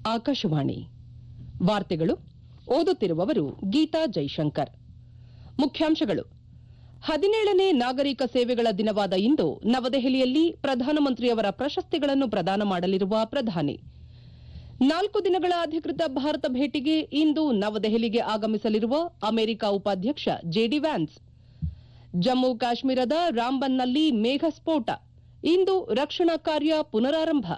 ಆಕಾಶವಾಣಿ ವಾರ್ತೆಗಳು ಓದುತ್ತಿರುವವರು ಗೀತಾ ಜೈಶಂಕರ್ ಮುಖ್ಯಾಂಶಗಳು ಹದಿನೇಳನೇ ನಾಗರಿಕ ಸೇವೆಗಳ ದಿನವಾದ ಇಂದು ನವದೆಹಲಿಯಲ್ಲಿ ಪ್ರಧಾನಮಂತ್ರಿಯವರ ಪ್ರಶಸ್ತಿಗಳನ್ನು ಪ್ರದಾನ ಮಾಡಲಿರುವ ಪ್ರಧಾನಿ ನಾಲ್ಕು ದಿನಗಳ ಅಧಿಕೃತ ಭಾರತ ಭೇಟಿಗೆ ಇಂದು ನವದೆಹಲಿಗೆ ಆಗಮಿಸಲಿರುವ ಅಮೆರಿಕ ಉಪಾಧ್ಯಕ್ಷ ಜೆಡಿ ವ್ಯಾನ್ಸ್ ಜಮ್ಮು ಕಾಶ್ಮೀರದ ರಾಂಬನ್ನಲ್ಲಿ ಮೇಘಸ್ಫೋಟ ಇಂದು ರಕ್ಷಣಾ ಕಾರ್ಯ ಪುನರಾರಂಭ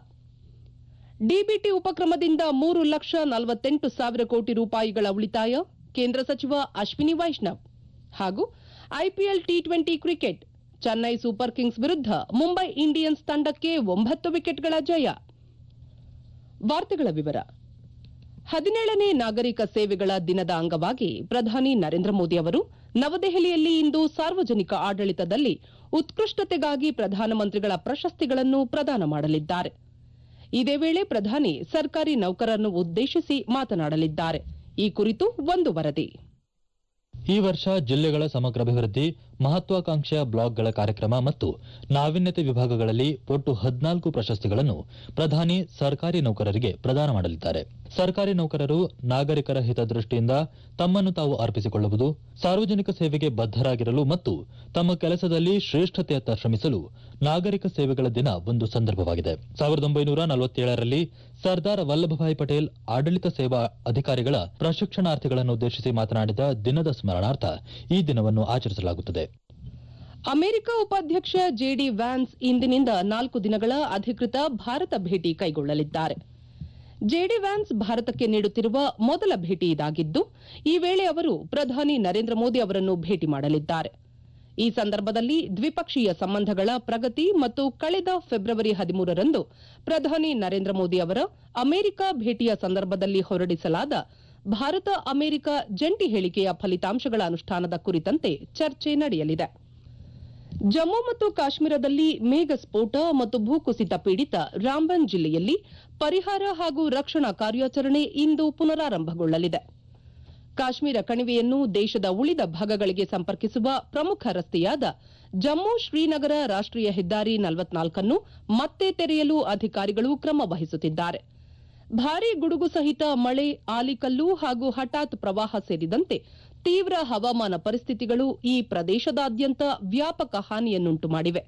ಡಿಬಿಟಿ ಉಪಕ್ರಮದಿಂದ ಮೂರು ಲಕ್ಷ ನಲವತ್ತೆಂಟು ಸಾವಿರ ಕೋಟಿ ರೂಪಾಯಿಗಳ ಉಳಿತಾಯ ಕೇಂದ್ರ ಸಚಿವ ಅಶ್ವಿನಿ ವೈಷ್ಣವ್ ಹಾಗೂ IPL T twenty cricket Chennai super kings ವಿರುದ್ಧ ಮುಂಬೈ ಇಂಡಿಯನ್ಸ್ ತಂಡಕ್ಕೆ ಒಂಬತ್ತು ವಿಕೆಟ್ಗಳ ಜಯ ವಾರ್ತೆಗಳ ವಿವರ ಹದಿನೇಳನೇ ನಾಗರಿಕ ಸೇವೆಗಳ ದಿನದ ಅಂಗವಾಗಿ ಪ್ರಧಾನಿ ನರೇಂದ್ರ ಮೋದಿ ಅವರು ನವದೆಹಲಿಯಲ್ಲಿ ಇಂದು ಸಾರ್ವಜನಿಕ ಆಡಳಿತದಲ್ಲಿ ಉತ್ಕೃಷ್ಟತೆಗಾಗಿ ಪ್ರಧಾನಮಂತ್ರಿಗಳ ಪ್ರಶಸ್ತಿಗಳನ್ನು ಪ್ರದಾನ ಮಾಡಲಿದ್ದಾರೆ ಇದೇ ವೇಳೆ ಪ್ರಧಾನಿ ಸರ್ಕಾರಿ ನೌಕರರನ್ನು ಉದ್ದೇಶಿಸಿ ಮಾತನಾಡಲಿದ್ದಾರೆ ಈ ಕುರಿತು ಒಂದು ವರದಿ ಈ ವರ್ಷ ಜಿಲ್ಲೆಗಳ ಸಮಗ್ರ ಅಭಿವೃದ್ಧಿ ಮಹತ್ವಾಕಾಂಕ್ಷೆಯ ಬ್ಲಾಕ್ಗಳ ಕಾರ್ಯಕ್ರಮ ಮತ್ತು ನಾವೀನ್ಯತೆ ವಿಭಾಗಗಳಲ್ಲಿ ಒಟ್ಟು ಹದಿನಾಲ್ಕು ಪ್ರಶಸ್ತಿಗಳನ್ನು ಪ್ರಧಾನಿ ಸರ್ಕಾರಿ ನೌಕರರಿಗೆ ಪ್ರದಾನ ಮಾಡಲಿದ್ದಾರೆ ಸರ್ಕಾರಿ ನೌಕರರು ನಾಗರಿಕರ ಹಿತದೃಷ್ಟಿಯಿಂದ ತಮ್ಮನ್ನು ತಾವು ಅರ್ಪಿಸಿಕೊಳ್ಳುವುದು ಸಾರ್ವಜನಿಕ ಸೇವೆಗೆ ಬದ್ದರಾಗಿರಲು ಮತ್ತು ತಮ್ಮ ಕೆಲಸದಲ್ಲಿ ಶ್ರೇಷ್ಠತೆಯತ್ತ ಶ್ರಮಿಸಲು ನಾಗರಿಕ ಸೇವೆಗಳ ದಿನ ಒಂದು ಸಂದರ್ಭವಾಗಿದೆ ಸಾವಿರದ ಒಂಬೈನೂರ ನಲವತ್ತೇಳರಲ್ಲಿ ಸರ್ದಾರ್ ವಲ್ಲಭಭಾಯಿ ಪಟೇಲ್ ಆಡಳಿತ ಸೇವಾ ಅಧಿಕಾರಿಗಳ ಪ್ರಶಿಕ್ಷಣಾರ್ಥಿಗಳನ್ನು ಉದ್ದೇಶಿಸಿ ಮಾತನಾಡಿದ ದಿನದ ಸ್ಮರಣಾರ್ಥ ಈ ದಿನವನ್ನು ಆಚರಿಸಲಾಗುತ್ತದೆ ಅಮೆರಿಕ ಉಪಾಧ್ಯಕ್ಷ ಜೆಡಿ ವ್ಯಾನ್ಸ್ ಇಂದಿನಿಂದ ನಾಲ್ಕು ದಿನಗಳ ಅಧಿಕೃತ ಭಾರತ ಭೇಟಿ ಕೈಗೊಳ್ಳಲಿದ್ದಾರೆ ಜೆಡಿ ವ್ಯಾನ್ಸ್ ಭಾರತಕ್ಕೆ ನೀಡುತ್ತಿರುವ ಮೊದಲ ಭೇಟಿ ಇದಾಗಿದ್ದು ಈ ವೇಳೆ ಅವರು ಪ್ರಧಾನಿ ನರೇಂದ್ರ ಮೋದಿ ಅವರನ್ನು ಭೇಟಿ ಮಾಡಲಿದ್ದಾರೆ ಈ ಸಂದರ್ಭದಲ್ಲಿ ದ್ವಿಪಕ್ಷೀಯ ಸಂಬಂಧಗಳ ಪ್ರಗತಿ ಮತ್ತು ಕಳೆದ ಫೆಬ್ರವರಿ ಹದಿಮೂರರಂದು ಪ್ರಧಾನಿ ನರೇಂದ್ರ ಮೋದಿ ಅವರ ಅಮೆರಿಕ ಭೇಟಿಯ ಸಂದರ್ಭದಲ್ಲಿ ಹೊರಡಿಸಲಾದ ಭಾರತ ಅಮೆರಿಕ ಜಂಟಿ ಹೇಳಿಕೆಯ ಫಲಿತಾಂಶಗಳ ಅನುಷ್ಠಾನದ ಕುರಿತಂತೆ ಚರ್ಚೆ ನಡೆಯಲಿದೆ ಜಮ್ಮು ಮತ್ತು ಕಾಶ್ಮೀರದಲ್ಲಿ ಮೇಘ ಸ್ಫೋಟ ಮತ್ತು ಭೂಕುಸಿತ ಪೀಡಿತ ರಾಂಬನ್ ಜಿಲ್ಲೆಯಲ್ಲಿ ಪರಿಹಾರ ಹಾಗೂ ರಕ್ಷಣಾ ಕಾರ್ಯಾಚರಣೆ ಇಂದು ಪುನರಾರಂಭಗೊಳ್ಳಲಿದೆ ಕಾಶ್ಮೀರ ಕಣಿವೆಯನ್ನು ದೇಶದ ಉಳಿದ ಭಾಗಗಳಿಗೆ ಸಂಪರ್ಕಿಸುವ ಪ್ರಮುಖ ರಸ್ತೆಯಾದ ಜಮ್ಮು ಶ್ರೀನಗರ ರಾಷ್ಟೀಯ ಹೆದ್ದಾರಿ ನಲವತ್ನಾಲ್ಕನ್ನು ಮತ್ತೆ ತೆರೆಯಲು ಅಧಿಕಾರಿಗಳು ಕ್ರಮ ವಹಿಸುತ್ತಿದ್ದಾರೆ ಭಾರೀ ಗುಡುಗು ಸಹಿತ ಮಳೆ ಆಲಿಕಲ್ಲು ಹಾಗೂ ಹಠಾತ್ ಪ್ರವಾಹ ಸೇರಿದಂತೆ ತೀವ್ರ ಹವಾಮಾನ ಪರಿಸ್ಥಿತಿಗಳು ಈ ಪ್ರದೇಶದಾದ್ಯಂತ ವ್ಯಾಪಕ ಹಾನಿಯನ್ನುಂಟು ಮಾಡಿವೆ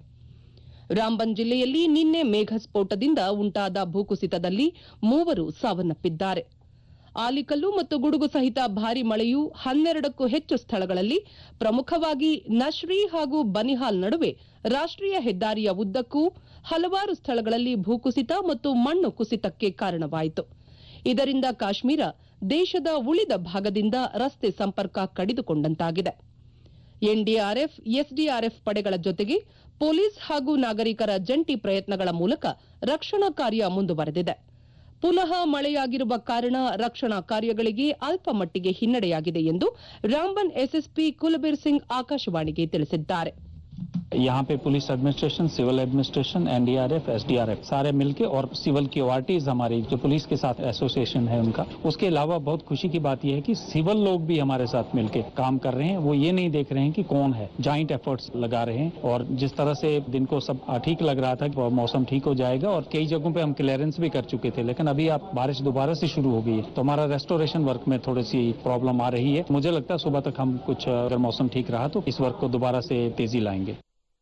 ರಾಂಬನ್ ಜಿಲ್ಲೆಯಲ್ಲಿ ನಿನ್ನೆ ಮೇಘಸ್ಫೋಟದಿಂದ ಉಂಟಾದ ಭೂಕುಸಿತದಲ್ಲಿ ಮೂವರು ಸಾವನ್ನಪ್ಪಿದ್ದಾರೆ ಆಲಿಕಲ್ಲು ಮತ್ತು ಗುಡುಗು ಸಹಿತ ಭಾರಿ ಮಳೆಯು ಹನ್ನೆರಡಕ್ಕೂ ಹೆಚ್ಚು ಸ್ಥಳಗಳಲ್ಲಿ ಪ್ರಮುಖವಾಗಿ ನಶ್ರಿ ಹಾಗೂ ಬನಿಹಾಲ್ ನಡುವೆ ರಾಷ್ಟೀಯ ಹೆದ್ದಾರಿಯ ಉದ್ದಕ್ಕೂ ಹಲವಾರು ಸ್ಥಳಗಳಲ್ಲಿ ಭೂಕುಸಿತ ಮತ್ತು ಮಣ್ಣು ಕುಸಿತಕ್ಕೆ ಕಾರಣವಾಯಿತು ಇದರಿಂದ ಕಾಶ್ಮೀರ ದೇಶದ ಉಳಿದ ಭಾಗದಿಂದ ರಸ್ತೆ ಸಂಪರ್ಕ ಕಡಿದುಕೊಂಡಂತಾಗಿದೆ ಎನ್ಡಿಆರ್ಎಫ್ ಎಸ್ಡಿಆರ್ಎಫ್ ಪಡೆಗಳ ಜೊತೆಗೆ ಪೊಲೀಸ್ ಹಾಗೂ ನಾಗರಿಕರ ಜಂಟಿ ಪ್ರಯತ್ನಗಳ ಮೂಲಕ ರಕ್ಷಣಾ ಕಾರ್ಯ ಮುಂದುವರೆದಿದೆ ಪುನಃ ಮಳೆಯಾಗಿರುವ ಕಾರಣ ರಕ್ಷಣಾ ಕಾರ್ಯಗಳಿಗೆ ಅಲ್ಪ ಮಟ್ಟಿಗೆ ಹಿನ್ನಡೆಯಾಗಿದೆ ಎಂದು ರಾಂಬನ್ ಎಸ್ಎಸ್ಪಿ ಕುಲಬೀರ್ ಸಿಂಗ್ ಆಕಾಶವಾಣಿಗೆ ತಿಳಿಸಿದ್ದಾರೆ यहाँ पे police administration civil administration NDRF SDRF सारे मिलके और सिविल की ऑर्टीज हमारी जो पुलिस के साथ एसोसिएशन है उनका उसके अलावा बहुत खुशी की बात यह है कि सिविल लोग भी हमारे साथ मिलके काम कर रहे हैं वो ये नहीं देख रहे हैं कि कौन है जॉइंट एफर्ट्स लगा रहे हैं और जिस तरह से दिन को सब ठीक लग रहा था कि मौसम ठीक हो जाएगा और कई जगहों पे हम क्लियरेंस भी कर चुके थे लेकिन अभी आप बारिश दोबारा से शुरू हो गई है तो हमारा रेस्टोरेशन वर्क में थोड़ी सी प्रॉब्लम आ रही है मुझे लगता है सुबह तक हम कुछ अगर मौसम ठीक रहा तो इस वर्क को दोबारा से तेजी लाएंगे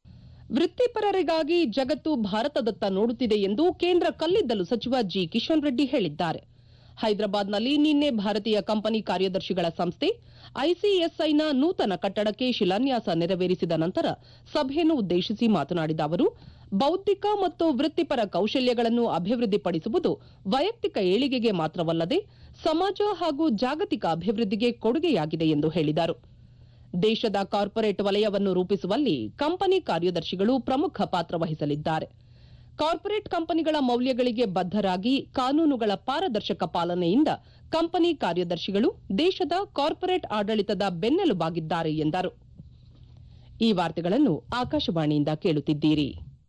ವೃತ್ತಿಪರರಿಗಾಗಿ ಜಗತ್ತು ಭಾರತದತ್ತ ನೋಡುತ್ತಿದೆ ಎಂದು ಕೇಂದ್ರ ಕಲ್ಲಿದ್ದಲು ಸಚಿವ ಜಿ ಕಿಶನ್ ರೆಡ್ಡಿ ಹೇಳಿದ್ದಾರೆ ಹೈದರಾಬಾದ್ನಲ್ಲಿ ನಿನ್ನೆ ಭಾರತೀಯ ಕಂಪನಿ ಕಾರ್ಯದರ್ಶಿಗಳ ಸಂಸ್ಥೆ ಐಸಿಎಸ್ಐನ ನೂತನ ಕಟ್ಟಡಕ್ಕೆ ಶಿಲಾನ್ಯಾಸ ನೆರವೇರಿಸಿದ ನಂತರ ಸಭೆಯನ್ನು ಉದ್ದೇಶಿಸಿ ಮಾತನಾಡಿದ ಅವರು ಬೌದ್ಧಿಕ ಮತ್ತು ವೃತ್ತಿಪರ ಕೌಶಲ್ಯಗಳನ್ನು ಅಭಿವೃದ್ಧಿಪಡಿಸುವುದು ವೈಯಕ್ತಿಕ ಏಳಿಗೆಗೆ ಮಾತ್ರವಲ್ಲದೆ ಸಮಾಜ ಹಾಗೂ ಜಾಗತಿಕ ಅಭಿವೃದ್ಧಿಗೆ ಕೊಡುಗೆಯಾಗಿದೆ ಎಂದು ಹೇಳಿದರು ದೇಶದ ಕಾರ್ಪೊರೇಟ್ ವಲಯವನ್ನು ರೂಪಿಸುವಲ್ಲಿ ಕಂಪನಿ ಕಾರ್ಯದರ್ಶಿಗಳು ಪ್ರಮುಖ ಪಾತ್ರ ವಹಿಸಲಿದ್ದಾರೆ ಕಾರ್ಪೊರೇಟ್ ಕಂಪನಿಗಳ ಮೌಲ್ಯಗಳಿಗೆ ಬದ್ದರಾಗಿ ಕಾನೂನುಗಳ ಪಾರದರ್ಶಕ ಪಾಲನೆಯಿಂದ ಕಂಪನಿ ಕಾರ್ಯದರ್ಶಿಗಳು ದೇಶದ ಕಾರ್ಪೊರೇಟ್ ಆಡಳಿತದ ಬೆನ್ನೆಲುಬಾಗಿದ್ದಾರೆ ಎಂದರು ಈ ವಾರ್ತೆಗಳನ್ನು ಆಕಾಶವಾಣಿಯಿಂದ ಕೇಳುತ್ತಿದ್ದೀರಿ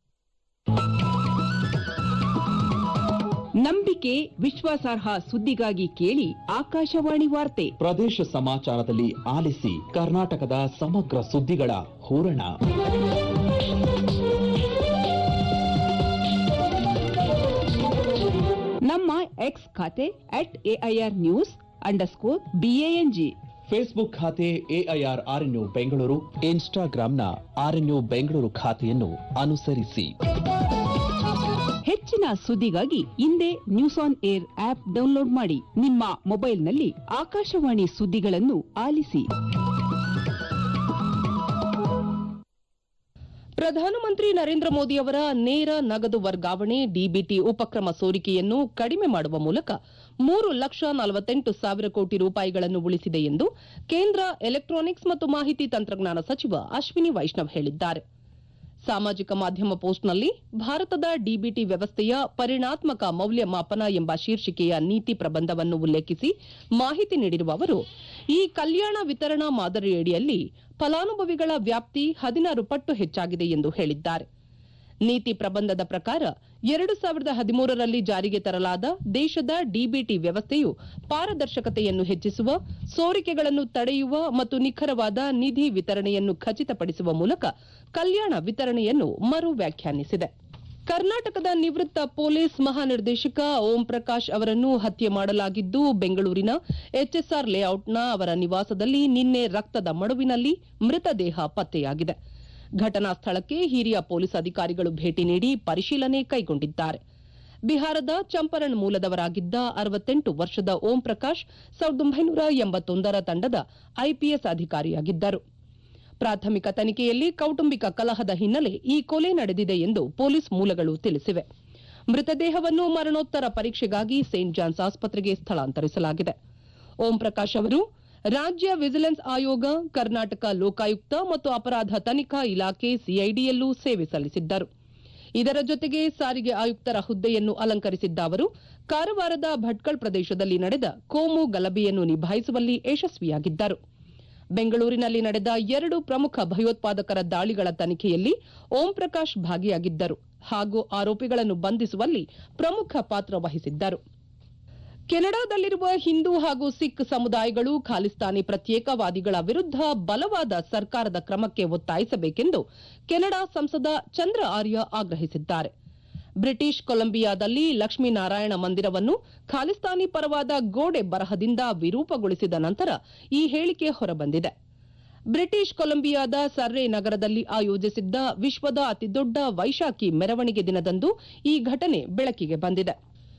ನಂಬಿಕೆ ವಿಶ್ವಾಸಾರ್ಹ ಸುದ್ದಿಗಾಗಿ ಕೇಳಿ ಆಕಾಶವಾಣಿ ವಾರ್ತೆ ಪ್ರದೇಶ ಸಮಾಚಾರದಲ್ಲಿ ಆಲಿಸಿ ಕರ್ನಾಟಕದ ಸಮಗ್ರ ಸುದ್ದಿಗಳ ಹೂರಣ ನಮ್ಮ ಎಕ್ಸ್ ಖಾತೆ at AIR news underscore B A N G Facebook ಖಾತೆ ಎಐಆರ್ ಆರ್ಎನ್ಯು ಬೆಂಗಳೂರು ಇನ್ಸ್ಟಾಗ್ರಾಂನ ಆರ್ಎನ್ಯು ಬೆಂಗಳೂರು ಖಾತೆಯನ್ನು ಅನುಸರಿಸಿ ಹೆಚ್ಚಿನ ಸುದ್ದಿಗಾಗಿ ಹಿಂದೆ news on air app download ಮಾಡಿ ನಿಮ್ಮ ಮೊಬೈಲ್ನಲ್ಲಿ ಆಕಾಶವಾಣಿ ಸುದ್ದಿಗಳನ್ನು ಆಲಿಸಿ ಪ್ರಧಾನಮಂತ್ರಿ ನರೇಂದ್ರ ಮೋದಿ ಅವರ ನೇರ ನಗದು ವರ್ಗಾವಣೆ ಡಿಬಿಟಿ ಉಪಕ್ರಮ ಸೋರಿಕೆಯನ್ನು ಕಡಿಮೆ ಮಾಡುವ ಮೂಲಕ ಮೂರು ಲಕ್ಷ ನಲವತ್ತೆಂಟು ಸಾವಿರ ಕೋಟಿ ರೂಪಾಯಿಗಳನ್ನು ಉಳಿಸಿದೆ ಎಂದು ಕೇಂದ್ರ ಎಲೆಕ್ಟ್ರಾನಿಕ್ಸ್ ಮತ್ತು ಮಾಹಿತಿ ತಂತ್ರಜ್ಞಾನ ಸಚಿವ ಅಶ್ವಿನಿ ವೈಷ್ಣವ್ ಹೇಳಿದ್ದಾರೆ ಸಾಮಾಜಿಕ ಮಾಧ್ಯಮ ಪೋಸ್ಟ್ನಲ್ಲಿ ಭಾರತದ ಡಿಬಿಟಿ ವ್ಯವಸ್ಥೆಯ ಪರಿಣಾತ್ಮಕ ಮೌಲ್ಯಮಾಪನ ಎಂಬ ಶೀರ್ಷಿಕೆಯ ನೀತಿ ಪ್ರಬಂಧವನ್ನು ಉಲ್ಲೇಖಿಸಿ ಮಾಹಿತಿ ನೀಡಿರುವ ಅವರು ಈ ಕಲ್ಯಾಣ ವಿತರಣಾ ಮಾದರಿಯಡಿಯಲ್ಲಿ ಫಲಾನುಭವಿಗಳ ವ್ಯಾಪ್ತಿ ಹದಿನಾರು ಪಟ್ಟು ಹೆಚ್ಚಾಗಿದೆ ಎಂದು ಹೇಳಿದ್ದಾರೆ ನೀತಿ ಪ್ರಬಂಧದ ಪ್ರಕಾರ ಎರಡು ಸಾವಿರದ ಹದಿಮೂರರಲ್ಲಿ ಜಾರಿಗೆ ತರಲಾದ ದೇಶದ ಡಿಬಿಟಿ ವ್ಯವಸ್ಥೆಯು ಪಾರದರ್ಶಕತೆಯನ್ನು ಹೆಚ್ಚಿಸುವ ಸೋರಿಕೆಗಳನ್ನು ತಡೆಯುವ ಮತ್ತು ನಿಖರವಾದ ನಿಧಿ ವಿತರಣೆಯನ್ನು ಖಚಿತಪಡಿಸುವ ಮೂಲಕ ಕಲ್ಯಾಣ ವಿತರಣೆಯನ್ನು ಮರು ವ್ಯಾಖ್ಯಾನಿಸಿದೆ ಕರ್ನಾಟಕದ ನಿವೃತ್ತ ಪೊಲೀಸ್ ಮಹಾನಿರ್ದೇಶಕ ಓಂ ಪ್ರಕಾಶ್ ಅವರನ್ನು ಹತ್ಯೆ ಮಾಡಲಾಗಿದ್ದು ಬೆಂಗಳೂರಿನ ಎಚ್ಎಸ್ಆರ್ ಲೇಔಟ್ನ ಅವರ ನಿವಾಸದಲ್ಲಿ ನಿನ್ನೆ ರಕ್ತದ ಮಡುವಿನಲ್ಲಿ ಮೃತದೇಹ ಪತ್ತೆಯಾಗಿದೆ ಘಟನಾ ಸ್ಥಳಕ್ಕೆ ಹಿರಿಯ ಪೊಲೀಸ್ ಅಧಿಕಾರಿಗಳು ಭೇಟಿ ನೀಡಿ ಪರಿಶೀಲನೆ ಕೈಗೊಂಡಿದ್ದಾರೆ ಬಿಹಾರದ ಚಂಪರಣ್ ಮೂಲದವರಾಗಿದ್ದ ಅರವತ್ತೆಂಟು ವರ್ಷದ ಓಂ ಪ್ರಕಾಶ್ ಸಾವಿರದ ಒಂಬೈನೂರ ಎಂಬತ್ತೊಂದರ ತಂಡದ ಐಪಿಎಸ್ ಅಧಿಕಾರಿಯಾಗಿದ್ದರು ಪ್ರಾಥಮಿಕ ತನಿಖೆಯಲ್ಲಿ ಕೌಟುಂಬಿಕ ಕಲಹದ ಹಿನ್ನೆಲೆ ಈ ಕೊಲೆ ನಡೆದಿದೆ ಎಂದು ಪೊಲೀಸ್ ಮೂಲಗಳು ತಿಳಿಸಿವೆ ಮೃತದೇಹವನ್ನು ಮರಣೋತ್ತರ ಪರೀಕ್ಷೆಗಾಗಿ ಸೇಂಟ್ ಜಾನ್ಸ್ ಆಸ್ಪತ್ರೆಗೆ ಸ್ಥಳಾಂತರಿಸಲಾಗಿದೆ ಓಂ ಪ್ರಕಾಶ್ ಅವರು ರಾಜ್ಯ ವಿಜಿಲೆನ್ಸ್ ಆಯೋಗ ಕರ್ನಾಟಕ ಲೋಕಾಯುಕ್ತ ಮತ್ತು ಅಪರಾಧ ತನಿಖಾ ಇಲಾಖೆ ಸಿಐಡಿಯಲ್ಲೂ ಸೇವೆ ಸಲ್ಲಿಸಿದ್ದರು ಇದರ ಜೊತೆಗೆ ಸಾರಿಗೆ ಆಯುಕ್ತರ ಹುದ್ದೆಯನ್ನು ಅಲಂಕರಿಸಿದ್ದ ಅವರು ಕಾರವಾರದ ಭಟ್ಕಳ ಪ್ರದೇಶದಲ್ಲಿ ನಡೆದ ಕೋಮು ಗಲಭೆಯನ್ನು ನಿಭಾಯಿಸುವಲ್ಲಿ ಯಶಸ್ವಿಯಾಗಿದ್ದರು ಬೆಂಗಳೂರಿನಲ್ಲಿ ನಡೆದ ಎರಡು ಪ್ರಮುಖ ಭಯೋತ್ಪಾದಕರ ದಾಳಿಗಳ ತನಿಖೆಯಲ್ಲಿ ಓಂ ಪ್ರಕಾಶ್ ಭಾಗಿಯಾಗಿದ್ದರು ಹಾಗೂ ಆರೋಪಿಗಳನ್ನು ಬಂಧಿಸುವಲ್ಲಿ ಪ್ರಮುಖ ಪಾತ್ರ ವಹಿಸಿದ್ದರು ಕೆನಡಾದಲ್ಲಿರುವ ಹಿಂದೂ ಹಾಗೂ ಸಿಖ್ ಸಮುದಾಯಗಳು ಖಾಲಿಸ್ತಾನಿ ಪ್ರತ್ಯೇಕವಾದಿಗಳ ವಿರುದ್ಧ ಬಲವಾದ ಸರ್ಕಾರದ ಕ್ರಮಕ್ಕೆ ಒತ್ತಾಯಿಸಬೇಕೆಂದು ಕೆನಡಾ ಸಂಸದ ಚಂದ್ರ ಆರ್ಯ ಆಗ್ರಹಿಸಿದ್ದಾರೆ ಬ್ರಿಟಿಷ್ ಕೊಲಂಬಿಯಾದಲ್ಲಿ ಲಕ್ಷ್ಮೀನಾರಾಯಣ ಮಂದಿರವನ್ನು ಖಾಲಿಸ್ತಾನಿ ಪರವಾದ ಗೋಡೆ ಬರಹದಿಂದ ವಿರೂಪಗೊಳಿಸಿದ ನಂತರ ಈ ಹೇಳಿಕೆ ಹೊರಬಂದಿದೆ ಬ್ರಿಟಿಷ್ ಕೊಲಂಬಿಯಾದ ಸರ್ರೆ ನಗರದಲ್ಲಿ ಆಯೋಜಿಸಿದ್ದ ವಿಶ್ವದ ಅತಿದೊಡ್ಡ ವೈಶಾಖಿ ಮೆರವಣಿಗೆ ದಿನದಂದು ಈ ಘಟನೆ ಬೆಳಕಿಗೆ ಬಂದಿದೆ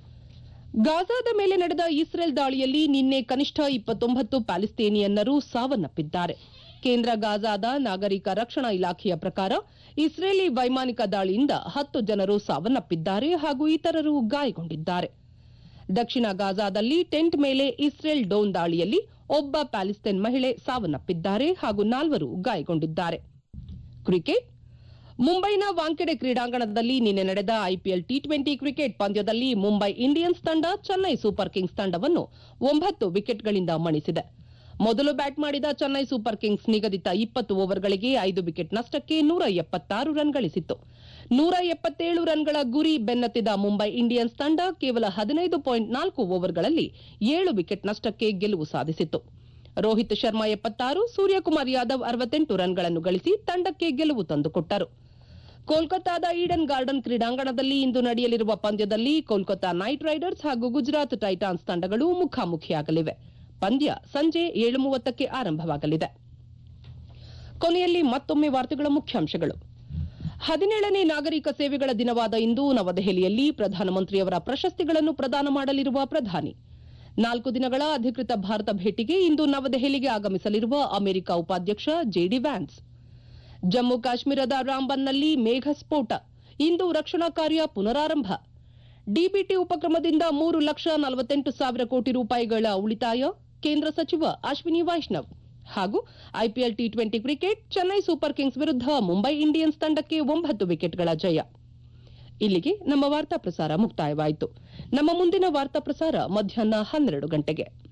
ಗಾಜಾದ ಮೇಲೆ ನಡೆದ ಇಸ್ರೇಲ್ ದಾಳಿಯಲ್ಲಿ ನಿನ್ನೆ ಕನಿಷ್ಠ ಇಪ್ಪತ್ತೊಂಬತ್ತು ಪ್ಯಾಲೆಸ್ತೇನಿಯನ್ನರು ಸಾವನ್ನಪ್ಪಿದ್ದಾರೆ ಕೇಂದ್ರ ಗಾಜಾದ ನಾಗರಿಕ ರಕ್ಷಣಾ ಇಲಾಖೆಯ ಪ್ರಕಾರ ಇಸ್ರೇಲಿ ವೈಮಾನಿಕ ದಾಳಿಯಿಂದ ಹತ್ತು ಜನರು ಸಾವನ್ನಪ್ಪಿದ್ದಾರೆ ಹಾಗೂ ಇತರರು ಗಾಯಗೊಂಡಿದ್ದಾರೆ ದಕ್ಷಿಣ ಗಾಜಾದಲ್ಲಿ ಟೆಂಟ್ ಮೇಲೆ ಇಸ್ರೇಲ್ ಡೋನ್ ದಾಳಿಯಲ್ಲಿ ಒಬ್ಬ ಪ್ಯಾಲೆಸ್ತೇನ್ ಮಹಿಳೆ ಸಾವನ್ನಪ್ಪಿದ್ದಾರೆ ಹಾಗೂ ನಾಲ್ವರು ಗಾಯಗೊಂಡಿದ್ದಾರೆ ಕ್ರಿಕೆಟ್ ಮುಂಬೈನ ವಾಂಖೆಡೆ ಕ್ರೀಡಾಂಗಣದಲ್ಲಿ ನಿನ್ನೆ ನಡೆದ ಐಪಿಎಲ್ ಟಿ ಟ್ವೆಂಟಿ ಕ್ರಿಕೆಟ್ ಪಂದ್ಯದಲ್ಲಿ ಮುಂಬೈ ಇಂಡಿಯನ್ಸ್ ತಂಡ ಚೆನ್ನೈ ಸೂಪರ್ ಕಿಂಗ್ಸ್ ತಂಡವನ್ನು ಒಂಬತ್ತು ವಿಕೆಟ್ಗಳಿಂದ ಮಣಿಸಿದೆ ಮೊದಲು ಬ್ಯಾಟ್ ಮಾಡಿದ ಚೆನ್ನೈ ಸೂಪರ್ ಕಿಂಗ್ಸ್ ನಿಗದಿತ ಇಪ್ಪತ್ತು ಓವರ್ಗಳಿಗೆ ಐದು ವಿಕೆಟ್ ನಷ್ಟಕ್ಕೆ ನೂರ ಎಪ್ಪತ್ತಾರು ರನ್ ಗಳಿಸಿತ್ತು ನೂರ ಎಪ್ಪತ್ತೇಳು ರನ್ಗಳ ಗುರಿ ಬೆನ್ನತ್ತಿದ ಮುಂಬೈ ಇಂಡಿಯನ್ಸ್ ತಂಡ ಕೇವಲ ಹದಿನೈದು ಪಾಯಿಂಟ್ ನಾಲ್ಕು ಓವರ್ಗಳಲ್ಲಿ ಏಳು ವಿಕೆಟ್ ನಷ್ಟಕ್ಕೆ ಗೆಲುವು ಸಾಧಿಸಿತ್ತು ರೋಹಿತ್ ಶರ್ಮಾ ಎಪ್ಪತ್ತಾರು ಸೂರ್ಯಕುಮಾರ್ ಯಾದವ್ ಅರವತ್ತೆಂಟು ರನ್ಗಳನ್ನು ಗಳಿಸಿ ತಂಡಕ್ಕೆ ಗೆಲುವು ತಂದುಕೊಟ್ಟರು ಕೋಲ್ಕತ್ತಾದ ಈಡನ್ ಗಾರ್ಡನ್ ಕ್ರೀಡಾಂಗಣದಲ್ಲಿ ಇಂದು ನಡೆಯಲಿರುವ ಪಂದ್ಯದಲ್ಲಿ ಕೋಲ್ಕತ್ತಾ ನೈಟ್ ರೈಡರ್ಸ್ ಹಾಗೂ ಗುಜರಾತ್ ಟೈಟಾನ್ಸ್ ತಂಡಗಳು ಮುಖಾಮುಖಿಯಾಗಲಿವೆ ಪಂದ್ಯ ಸಂಜೆ ಏಳು ಮೂವತ್ತಕ್ಕೆ ಆರಂಭವಾಗಲಿದೆ ಕೊನೆಯಲ್ಲಿ ಮತ್ತೊಮ್ಮೆ ವಾರ್ತೆಗಳ ಮುಖ್ಯಾಂಶಗಳು ಹದಿನೇಳನೇ ನಾಗರಿಕ ಸೇವೆಗಳ ದಿನವಾದ ಇಂದು ನವದೆಹಲಿಯಲ್ಲಿ ಪ್ರಧಾನಮಂತ್ರಿಯವರ ಪ್ರಶಸ್ತಿಗಳನ್ನು ಪ್ರದಾನ ಮಾಡಲಿರುವ ಪ್ರಧಾನಿ ನಾಲ್ಕು ದಿನಗಳ ಅಧಿಕೃತ ಭಾರತ ಭೇಟಿಗೆ ಇಂದು ನವದೆಹಲಿಗೆ ಆಗಮಿಸಲಿರುವ ಅಮೆರಿಕ ಉಪಾಧ್ಯಕ್ಷ ಜೆಡಿ ವ್ಯಾನ್ಸ್ ಜಮ್ಮು ಕಾಶ್ಮೀರದ ರಾಂಬನ್ನಲ್ಲಿ ಮೇಘ ಸ್ಫೋಟ ಇಂದು ರಕ್ಷಣಾ ಕಾರ್ಯ ಪುನರಾರಂಭ ಡಿಬಿಟಿ ಉಪಕ್ರಮದಿಂದ ಮೂರು ಲಕ್ಷ ನಲವತ್ತೆಂಟು ಸಾವಿರ ಕೋಟಿ ರೂಪಾಯಿಗಳ ಉಳಿತಾಯ ಕೇಂದ್ರ ಸಚಿವ ಅಶ್ವಿನಿ ವೈಷ್ಣವ್ ಹಾಗೂ IPL T twenty cricket Chennai super kings ವಿರುದ್ಧ ಮುಂಬೈ ಇಂಡಿಯನ್ಸ್ ತಂಡಕ್ಕೆ ಒಂಬತ್ತು ವಿಕೆಟ್ಗಳ ಜಯ ಇಲ್ಲಿಗೆ ನಮ್ಮ ವಾರ್ತಾ ಪ್ರಸಾರ ಮುಕ್ತಾಯವಾಯಿತು ನಮ್ಮ ಮುಂದಿನ ವಾರ್ತಾ ಪ್ರಸಾರ ಮಧ್ಯಾಹ್ನ ಹನ್ನೆರಡು ಗಂಟೆಗೆ